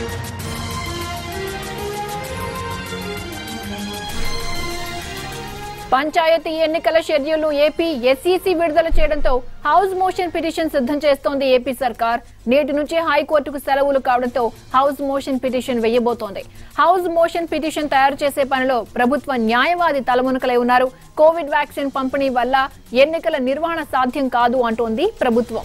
పంచాయతీ ఎన్నికల schedule AP SEC విడుదల చేయడంతో హౌస్ మోషన్ పిటిషన్ సిద్ధం చేస్తోంది ఏపీ సర్కార్ నేటి నుంచి హైకోర్టుకు సెలవులు కావడంతో హౌస్ మోషన్ పిటిషన్ వెయ్యబోతోంది హౌస్ మోషన్ పిటిషన్ తయారు చేసే పనిలో ప్రభుత్వ న్యాయవాది తలమునకలై ఉన్నారు కోవిడ్ వ్యాక్సిన్ పంపిణీ వల్ల ఎన్నికల నిర్వహణ సాధ్యం కాదు అంటోంది ప్రభుత్వం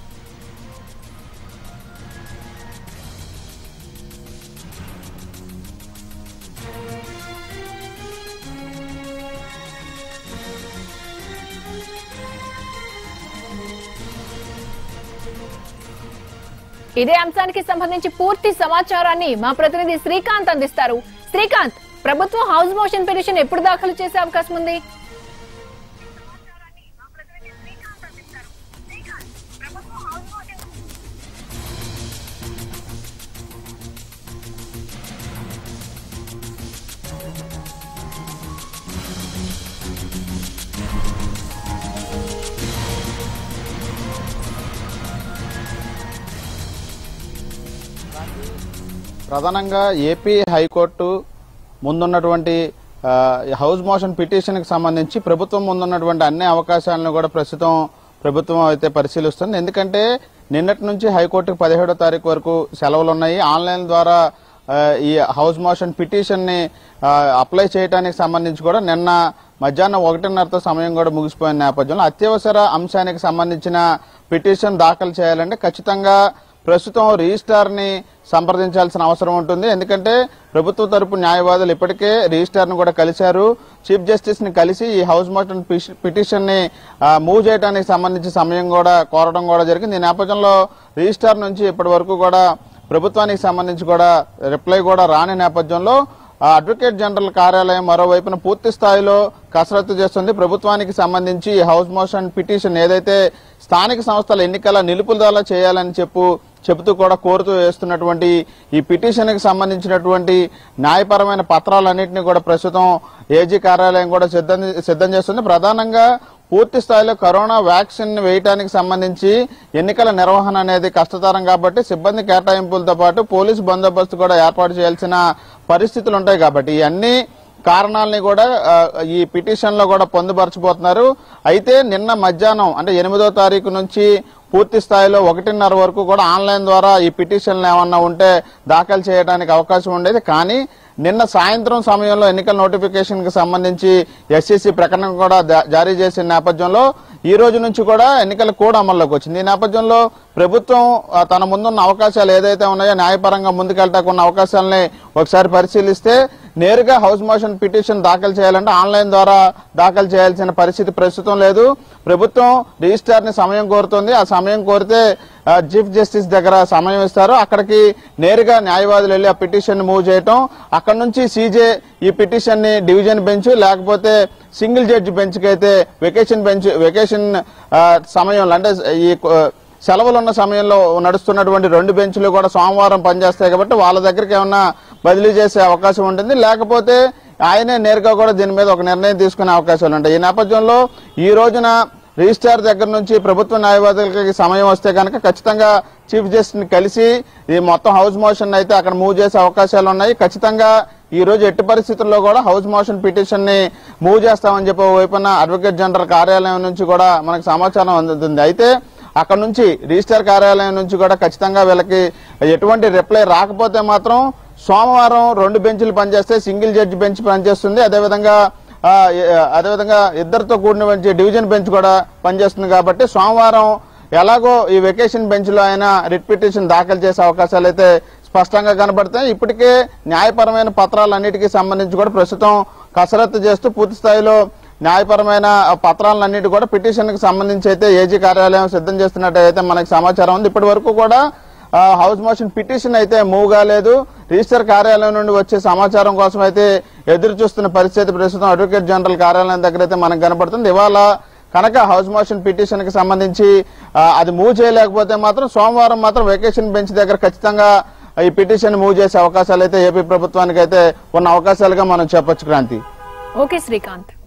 ఇదే అంశానికి సంబంధించి పూర్తి సమాచారాన్ని మా ప్రతినిధి శ్రీకాంత్ అందిస్తారు శ్రీకాంత్ ప్రభుత్వం హౌస్ మోషన్ పిటిషన్ ఎప్పుడు దాఖలు చేసే అవకాశం ఉంది ప్రధానంగా ఏపీ హైకోర్టు ముందున్నటువంటి ఆ, హౌస్ మోషన్ పిటిషన్కి సంబంధించి ప్రభుత్వం ముందున్నటువంటి అన్ని అవకాశాలను కూడా ప్రస్తుతం ప్రభుత్వం అయితే పరిశీలిస్తుంది ఎందుకంటే నిన్నటి నుంచి హైకోర్టుకు పదిహేడో తారీఖు వరకు సెలవులు ఉన్నాయి ఆన్లైన్ ద్వారా ఆ, ఈ హౌస్ మోషన్ పిటిషన్ని ఆ, అప్లై చేయడానికి సంబంధించి కూడా నిన్న మధ్యాహ్నం ఒకటిన్నరతో సమయం కూడా ముగిసిపోయిన నేపథ్యంలో అత్యవసర అంశానికి సంబంధించిన పిటిషన్ దాఖలు చేయాలంటే ఖచ్చితంగా ప్రస్తుతం రిజిస్ట్రార్ ని సంప్రదించాల్సిన అవసరం ఉంటుంది ఎందుకంటే ప్రభుత్వ తరపు న్యాయవాదులు ఇప్పటికే రిజిస్ట్రార్ ను కూడా కలిశారు చీఫ్ జస్టిస్ ని కలిసి ఈ హౌస్ మోషన్ పిటిషన్ ని ఆ, మూవ్ చేయడానికి సంబంధించి సమయం కూడా కోరడం కూడా జరిగింది ఈ నేపథ్యంలో రిజిస్ట్రార్ నుంచి ఇప్పటి వరకు కూడా ప్రభుత్వానికి సంబంధించి కూడా రిప్లై కూడా రాని నేపథ్యంలో ఆ అడ్వకేట్ జనరల్ కార్యాలయం మరోవైపున పూర్తి స్థాయిలో కసరత్తు చేస్తుంది ప్రభుత్వానికి సంబంధించి ఈ హౌస్ మోషన్ పిటిషన్ ఏదైతే స్థానిక సంస్థల ఎన్నికల నిలుపుదల చేయాలని చెప్పు చెబుతూ కూడా కోరుతూ వేస్తున్నటువంటి ఈ పిటిషన్ కి సంబంధించినటువంటి న్యాయపరమైన పత్రాలన్నింటినీ కూడా ప్రస్తుతం ఏజీ కార్యాలయం కూడా సిద్ధం సిద్ధం చేస్తుంది ప్రధానంగా పూర్తి స్థాయిలో కరోనా వ్యాక్సిన్ వేయటానికి సంబంధించి ఎన్నికల నిర్వహణ అనేది కష్టతరం కాబట్టి సిబ్బంది కేటాయింపులతో పాటు పోలీసు బందోబస్తు కూడా ఏర్పాటు చేయాల్సిన పరిస్థితులు ఉంటాయి కాబట్టి ఇవన్నీ కారణాలని కూడా ఆ, ఈ పిటిషన్ లో కూడా పొందుపరచబోతున్నారు అయితే నిన్న మధ్యాహ్నం అంటే ఎనిమిదో తారీఖు నుంచి పూర్తి స్థాయిలో ఒకటిన్నర వరకు కూడా ఆన్లైన్ ద్వారా ఈ పిటిషన్లు ఏమన్నా ఉంటే దాఖలు చేయడానికి అవకాశం ఉండేది కానీ నిన్న సాయంత్రం సమయంలో ఎన్నికల నోటిఫికేషన్ కి సంబంధించి ఎస్సీసీ ప్రకటన కూడా దా- జారీ చేసిన నేపథ్యంలో ఈ రోజు నుంచి కూడా ఎన్నికల కోడ్ అమల్లోకి వచ్చింది ఈ నేపథ్యంలో ప్రభుత్వం ఆ, తన ముందున్న అవకాశాలు ఏదైతే ఉన్నాయో న్యాయపరంగా ముందుకెళ్ళటానికి ఉన్న అవకాశాలని ఒకసారి పరిశీలిస్తే నేరుగా హౌస్ మోషన్ పిటిషన్ దాఖలు చేయాలంటే ఆన్లైన్ ద్వారా దాఖలు చేయాల్సిన పరిస్థితి ప్రస్తుతం లేదు ప్రభుత్వం రిజిస్ట్రార్ ని సమయం కోరుతుంది ఆ సమయం కోరితే ఆ, చీఫ్ జస్టిస్ దగ్గర సమయం ఇస్తారు అక్కడికి నేరుగా న్యాయవాదులు వెళ్ళి ఆ పిటిషన్ మూవ్ చేయటం అక్కడ నుంచి సీజే ఈ పిటిషన్ ని డివిజన్ బెంచ్ లేకపోతే సింగిల్ జడ్జి బెంచ్ కి అయితే వెకేషన్ బెంచ్ వెకేషన్ ఆ, సమయంలో అంటే ఈ ఆ, సెలవులు ఉన్న సమయంలో నడుస్తున్నటువంటి రెండు బెంచ్లు కూడా సోమవారం పనిచేస్తాయి కాబట్టి వాళ్ళ దగ్గరికి ఏమన్నా బదిలీ చేసే అవకాశం ఉంటుంది లేకపోతే ఆయనే నేరుగా కూడా దీని మీద ఒక నిర్ణయం తీసుకునే అవకాశాలు ఉంటాయి ఈ నేపథ్యంలో ఈ రోజున రిజిస్ట్రార్ దగ్గర నుంచి ప్రభుత్వ న్యాయవాదులకి సమయం వస్తే కనుక ఖచ్చితంగా చీఫ్ జస్టిస్ ని కలిసి ఈ మొత్తం హౌస్ మోషన్ అయితే అక్కడ మూవ్ చేసే అవకాశాలు ఉన్నాయి ఖచ్చితంగా ఈ రోజు ఎట్టి పరిస్థితుల్లో కూడా హౌస్ మోషన్ పిటిషన్ ని మూవ్ చేస్తామని చెప్పి వైపున అడ్వకేట్ జనరల్ కార్యాలయం నుంచి కూడా మనకు సమాచారం అందుతుంది అయితే అక్కడ నుంచి రిజిస్టర్ కార్యాలయం నుంచి కూడా ఖచ్చితంగా వీళ్ళకి ఎటువంటి రిప్లై రాకపోతే మాత్రం సోమవారం రెండు బెంచ్లు పనిచేస్తే సింగిల్ జడ్జి బెంచ్ పనిచేస్తుంది అదేవిధంగా ఆ, ఏ- అదేవిధంగా ఇద్దరితో కూడిన బెంచ్ డివిజన్ బెంచ్ కూడా పనిచేస్తుంది కాబట్టి సోమవారం ఎలాగో ఈ వెకేషన్ బెంచ్ లో ఆయన రిట్ పిటిషన్ దాఖలు చేసే అవకాశాలు అయితే స్పష్టంగా కనబడతాయి ఇప్పటికే న్యాయపరమైన పత్రాలన్నిటికీ సంబంధించి కూడా ప్రస్తుతం కసరత్తు చేస్తూ పూర్తి స్థాయిలో న్యాయపరమైన పత్రాలన్నిటి కూడా పిటిషన్ కి సంబంధించి అయితే ఏజీ కార్యాలయం సిద్ధం చేస్తున్నట్టు అయితే మనకి సమాచారం ఉంది ఇప్పటి వరకు కూడా ఆ, హౌస్ మోషన్ పిటిషన్ అయితే మూవ్ కాలేదు రిజిస్టర్ కార్యాలయం నుండి వచ్చే సమాచారం కోసం అయితే ఎదురు చూస్తున్న పరిస్థితి ప్రస్తుతం అడ్వకేట్ జనరల్ కార్యాలయం దగ్గర అయితే మనకు కనపడుతుంది ఇవాళ కనుక హౌస్ మోషన్ పిటిషన్ కి సంబంధించి ఆ, అది మూవ్ చేయలేకపోతే మాత్రం సోమవారం మాత్రం వెకేషన్ బెంచ్ దగ్గర ఖచ్చితంగా ఈ పిటిషన్ మూవ్ చేసే అవకాశాలు అయితే ఏపీ ప్రభుత్వానికి అయితే ఉన్న అవకాశాలుగా మనం చెప్పొచ్చు క్రాంతి ఓకే శ్రీకాంత్